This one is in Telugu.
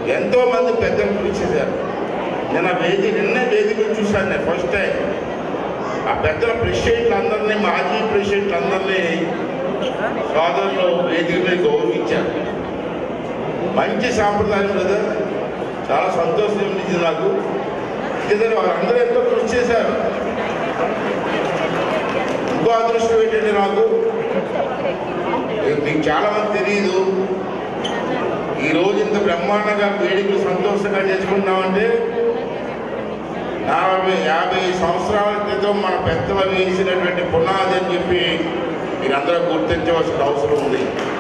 ఎంతో మంది పెద్దలు పిలిచేశారు నిన్న వేది నిన్నే వేదికలు చూశాను నేను ఫస్ట్ టైం ఆ పెద్దల ప్రెసిడెంట్లు అందరినీ మాజీ ప్రెసిడెంట్లు అందరినీ సోదరులు వేదిక మీద గౌరవించారు మంచి సాంప్రదాయం కదా చాలా సంతోషం అనిపించింది నాకు ఎందుకంటే వాళ్ళందరూ ఎంతో కృషి చేశారు ఇంకో అదృష్టం ఏంటంటే నాకు మీకు చాలా మంది తెలియదు ఈ రోజు ఇంత బ్రహ్మాండంగా వేడుకలు సంతోషంగా చేసుకుంటున్నామంటే నలభై యాభై సంవత్సరాల క్రితం మన పెద్దలు వేసినటువంటి పునాది అని చెప్పి మీరందరూ గుర్తించవలసిన అవసరం ఉంది